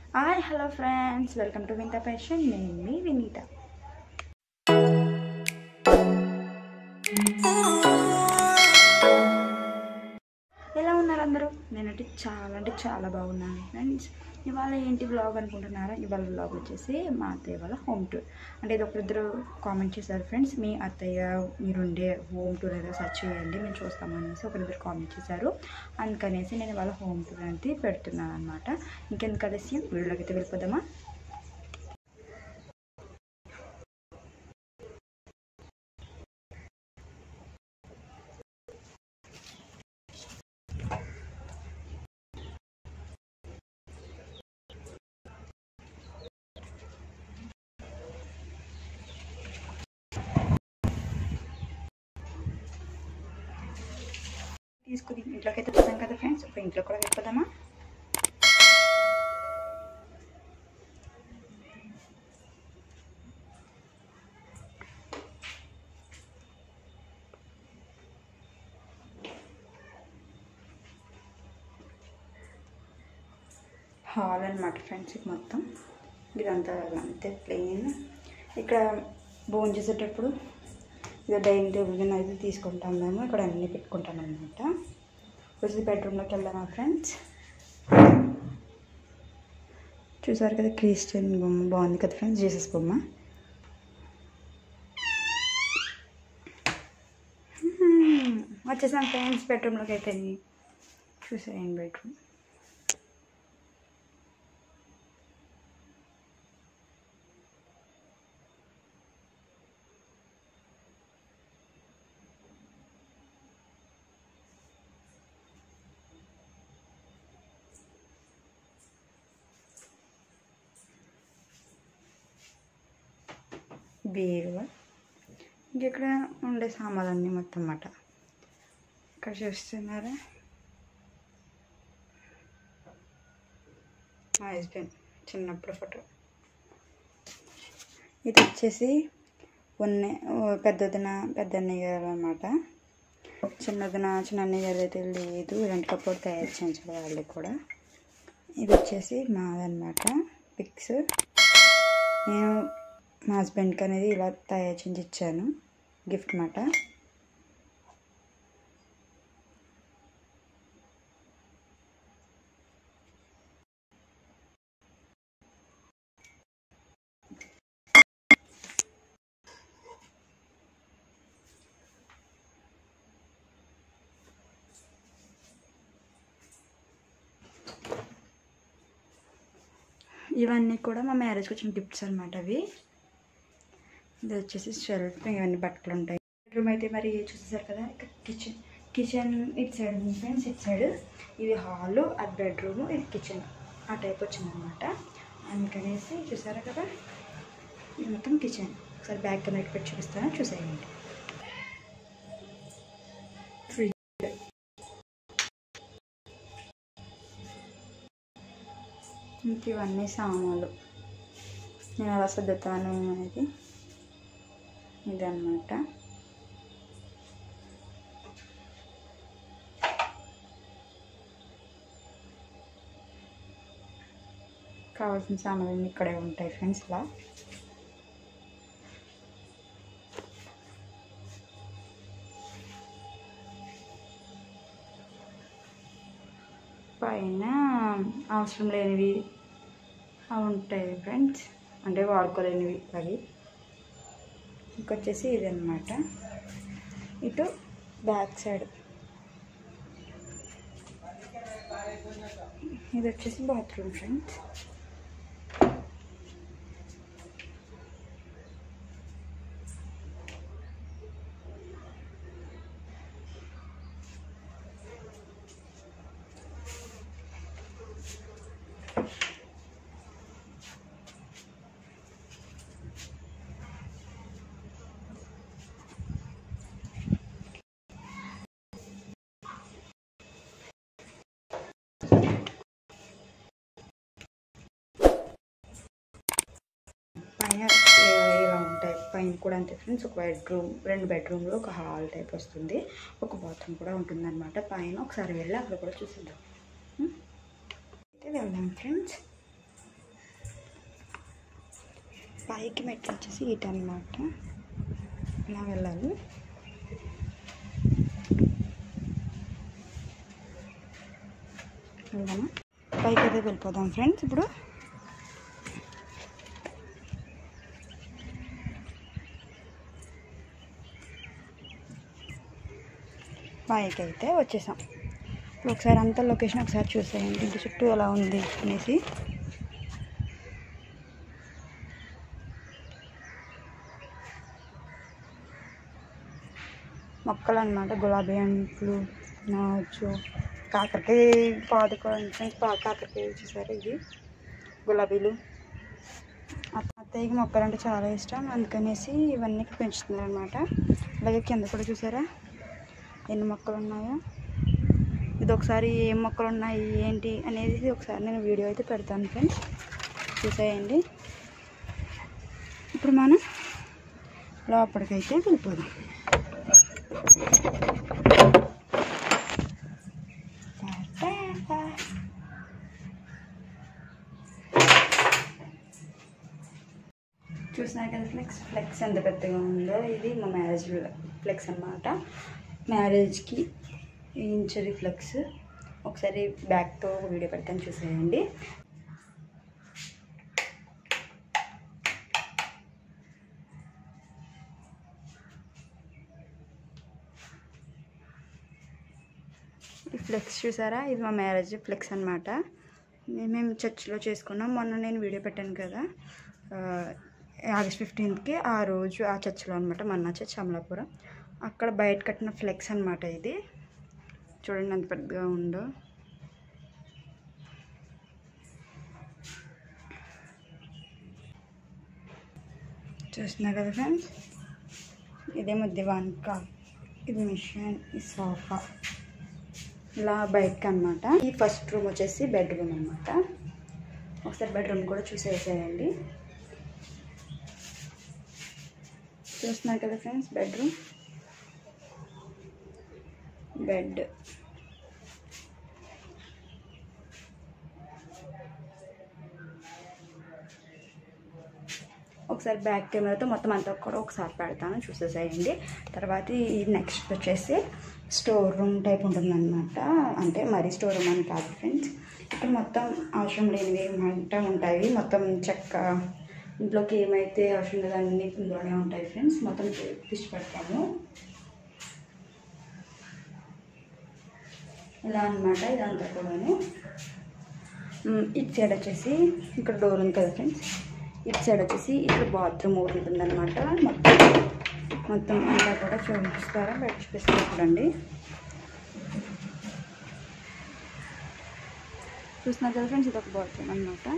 Hi hello friends welcome to Vintha passion నేను మీ వినీత ఎలా ఉన్నారు అందరూ నేనంటే చాలా అంటే చాలా బాగున్నాను ఫ్రెండ్స్ ఇవాళ ఏంటి బ్లాగ్ అనుకుంటున్నారా ఇవాళ బ్లాగ్ వచ్చేసి మా అత్తయ్య వాళ్ళ హోమ్ టూర్ అంటే ఇది ఒకరిద్దరు కామెంట్ చేశారు ఫ్రెండ్స్ మీ అత్తయ్య మీరుండే హోమ్ టూర్ ఏదో సర్చ్ చేయండి మేము చూస్తామనేసి ఒకరిద్దరు కామెంట్ చేశారు అందుకనేసి నేను ఇవాళ హోమ్ టూర్ అనేది పెడుతున్నాను అనమాట ఇంకెందుకు ఆలస్యం వీడియోలోకి అయితే వెళ్ళిపోదామా తీసుకుని ఇంట్లోకి అయితే వచ్చాం కదా ఫ్రెండ్స్ ఇప్పుడు ఇంట్లో కూడా వెళ్ళిపోదామా హాల్ అనమాట ఫ్రెండ్స్ ఇది మొత్తం ఇదంతా అంతే ప్లెయిన్ ఇక్కడ భోజనం చేసేటప్పుడు ఇక డైనింగ్ టేబుల్ అయితే తీసుకుంటాం మేము ఇక్కడ అన్నీ పెట్టుకుంటాం అనమాట వచ్చి బెడ్రూమ్లోకి వెళ్దామా ఫ్రెండ్స్ చూసారు కదా క్రిస్టియన్ బొమ్మ బాగుంది కదా ఫ్రెండ్స్ జీసస్ బొమ్మ హ్మ్. వచ్చేసాం ఫ్రెండ్స్ బెడ్రూమ్లోకి అయితే చూసేయండి బెడ్రూమ్ బీరువా ఇంకెక్కడ ఉండే సామాన్లన్నీ మొత్తం అన్నమాట ఇక్కడ చూస్తున్నారా మా హస్బెండ్ చిన్నప్పుడు ఫోటో ఇది వచ్చేసి ఉన్న పెద్దదిన పెద్ద అన్నయ్య గారు అనమాట చిన్నదిన చిన్న అన్నయ్య గారు అయితే లేదు ఇలాంటి కప్పుడు తయారు చేయించాలి వాళ్ళకి కూడా ఇది వచ్చేసి మాదనమాట పిక్స్ నేను మా హస్బెండ్కి అనేది ఇలా తయారు చేసి ఇచ్చాను గిఫ్ట్ మాట ఇవన్నీ కూడా మా మ్యారేజ్కి వచ్చిన గిఫ్ట్స్ అనమాట అవి ఇది వచ్చేసి షెల్ఫ్ ఇవన్నీ బట్టలు ఉంటాయి బెడ్రూమ్ అయితే మరి చూసేసారు కదా ఇక్కడ కిచెన్ కిచెన్ ఇటు సైడ్ ఉంది ఫ్రెండ్స్ ఇటు సైడ్ ఇది హాలు అది బెడ్రూమ్ ఇది కిచెన్ ఆ టైప్ వచ్చిందనమాట అందుకనేసి చూసారా కదా ఇది మొత్తం కిచెన్ ఒకసారి బ్యాక్ కెమెరా పెట్టి చూపిస్తాను చూసేయండి ఫ్రిడ్జ్ ఇంక ఇవన్నీ సామాన్లు నేను ఎలా సర్దుతాను అనేది ఇదన్నమాట కావాల్సిన సామాన్లు ఇక్కడే ఉంటాయి ఫ్రెండ్స్ ఇలా పైన అవసరం లేనివి అవి ఉంటాయి ఫ్రెండ్స్ అంటే వాడుకోలేనివి అవి ఇంకొచ్చేసి ఇది అనమాట ఇటు బ్యాక్ సైడ్ ఇది వచ్చేసి బాత్రూమ్ ఫ్రెండ్స్ పైన ఏ- ఇలా ఉంటాయి పైన కూడా అంతే ఫ్రెండ్స్ ఒక బెడ్రూమ్ రెండు బెడ్రూమ్లో ఒక హాల్ టైప్ వస్తుంది ఒక బాత్రూమ్ కూడా ఉంటుందన్నమాట పైన ఒకసారి వెళ్ళి అక్కడ కూడా చూసిద్దాం ఉం? అయితే వెళ్దాం ఫ్రెండ్స్ పైకి మెట్లు వచ్చేసి ఇటు అనమాట ఇలా వెళ్ళాలి వెళ్దామా పైకి అయితే వెళ్ళిపోదాం ఫ్రెండ్స్ ఇప్పుడు పైకి అయితే వచ్చేసాం ఇప్పుడు ఒకసారి అంతా లొకేషన్ ఒకసారి చూసేయండి ఇంటి చుట్టూ ఎలా ఉంది అనేసి మొక్కలు అనమాట గులాబీ అంట్లు నాచు కాకరకాయ పాదుకోవడానికి కాకరకాయ చూసారు ఇది గులాబీలు అత్త- అత్తయ్యకి మొక్కలు అంటే చాలా ఇష్టం అందుకనేసి ఇవన్నీ పెంచుతున్నారు అనమాట అలాగే కింద కూడా చూసారా ఎన్ని మొక్కలు ఉన్నాయో ఇది ఒకసారి ఏం మొక్కలు ఉన్నాయి ఏంటి అనేది ఒకసారి నేను వీడియో అయితే పెడతాను ఫ్రెండ్స్ చూసేయండి ఇప్పుడు మనం లోపలికైతే వెళ్ళిపోదాం చూసినారు కదా ఫ్లెక్స్ ఫ్లెక్స్ ఎంత పెద్దగా ఉందో ఇది మా మ్యారేజ్ ఫ్లెక్స్ అనమాట మ్యారేజ్కి ఇంచరీ ఫ్లెక్స్ ఒకసారి బ్యాక్తో వీడియో పెడతాను చూసేయండి ఈ ఫ్లెక్స్ చూసారా ఇది మా మ్యారేజ్ ఫ్లెక్స్ అనమాట మేము చర్చిలో చేసుకున్నాం మొన్న నేను వీడియో పెట్టాను కదా ఆ, ఆగస్ట్ ఫిఫ్టీన్త్కి ఆ రోజు ఆ చర్చిలో అనమాట మన్నా చర్చ్ అమలాపురం అక్కడ బయట కట్టిన ఫ్లెక్స్ అనమాట ఇది చూడండి ఎంత పెద్దగా ఉందో చూస్తున్నారు కదా ఫ్రెండ్స్ ఇదేమో దివాన్ కా ఇది మిషన్ ఈ సోఫా ఇలా బయటకి అనమాట ఈ ఫస్ట్ రూమ్ వచ్చేసి బెడ్రూమ్ అనమాట ఒకసారి బెడ్రూమ్ కూడా చూసేసేయండి చూస్తున్నారు కదా ఫ్రెండ్స్ బెడ్రూమ్ బెడ్ ఒకసారి బ్యాక్ కెమెరాతో మొత్తం అంతా కూడా ఒకసారి పెడతాను చూసేసేయండి తర్వాత ఈ నెక్స్ట్ వచ్చేసి స్టోర్ రూమ్ టైప్ ఉంటుందన్నమాట అంటే మరీ స్టోర్ రూమ్ అని కాదు ఫ్రెండ్స్ ఇక్కడ మొత్తం అవసరం లేనివి ఏమంటే ఉంటాయి మొత్తం చెక్క ఇంట్లోకి ఏమైతే అవసరం లేదు అన్నీ ఇందులోనే ఉంటాయి ఫ్రెండ్స్ మొత్తం తీసి పెడతాము ఇలా అనమాట ఇదంతా కూడాను మ్, ఇటు సైడ్ వచ్చేసి ఇక్కడ డోర్ ఉంది కదా ఫ్రెండ్స్ ఇటు సైడ్ వచ్చేసి ఇక్కడ బాత్రూమ్ ఒకటి ఉంటుందన్నమాట మొత్తం మొత్తం అంతా కూడా చూపిస్తారా బయట చూపిస్తారు చూడండి చూస్తున్నారు కదా ఫ్రెండ్స్ ఇది ఒక బాత్రూమ్ అనమాట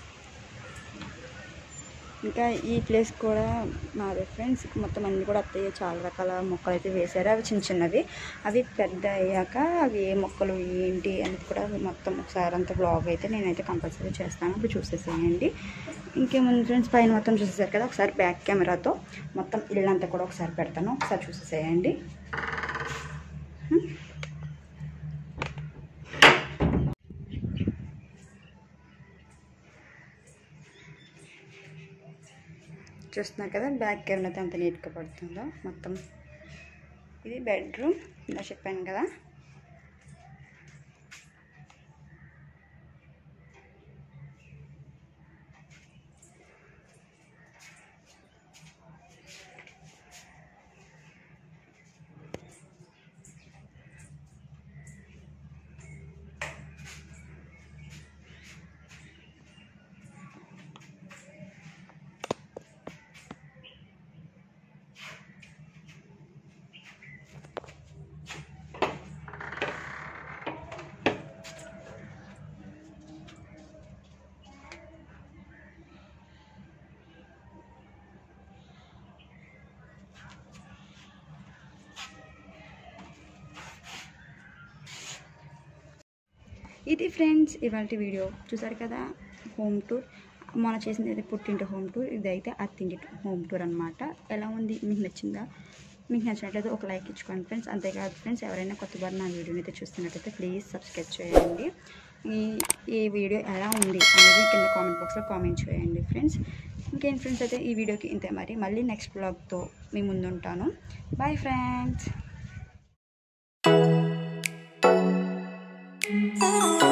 ఇంకా ఈ ప్లేస్ కూడా మాదే ఫ్రెండ్స్ మొత్తం అన్ని కూడా అత్తయ్య చాలా రకాల మొక్కలు అయితే వేశారు అవి చిన్న చిన్నవి అవి పెద్ద అయ్యాక అవి ఏ మొక్కలు ఏంటి అనేది కూడా మొత్తం ఒకసారి అంత బ్లాగ్ అయితే నేనైతే కంపల్సరీ చేస్తాను ఇప్పుడు చూసేసేయండి ఇంకేముంది ఫ్రెండ్స్ పైన మొత్తం చూసేసారు కదా ఒకసారి బ్యాక్ కెమెరాతో మొత్తం ఇల్లంతా కూడా ఒకసారి పెడతాను ఒకసారి చూసేసేయండి చూస్తున్నారు కదా బ్యాక్ కెమెరా ఎంత నీట్గా పడుతుందో మొత్తం ఇది బెడ్రూమ్ ఇలా చెప్పాను కదా ఇది ఫ్రెండ్స్ ఇవాళ వీడియో చూసారు కదా హోమ్ టూర్ మొన్న చేసింది అయితే పుట్టింటి హోమ్ టూర్ ఇదైతే అత్తింటి హోమ్ టూర్ అనమాట ఎలా ఉంది మీకు నచ్చిందా మీకు నచ్చినట్లయితే ఒక లైక్ ఇచ్చుకోండి ఫ్రెండ్స్ అంతేకాదు ఫ్రెండ్స్ ఎవరైనా కొత్త వారు నా వీడియోని అయితే చూస్తున్నట్టయితే ప్లీజ్ సబ్స్క్రైబ్ చేయండి ఈ ఈ వీడియో ఎలా ఉంది అనేది కింద కామెంట్ బాక్స్లో కామెంట్ చేయండి ఫ్రెండ్స్ ఇంకేం ఫ్రెండ్స్ అయితే ఈ వీడియోకి ఇంతే మరి మళ్ళీ నెక్స్ట్ బ్లాగ్తో మీ ముందు ఉంటాను బాయ్ ఫ్రెండ్స్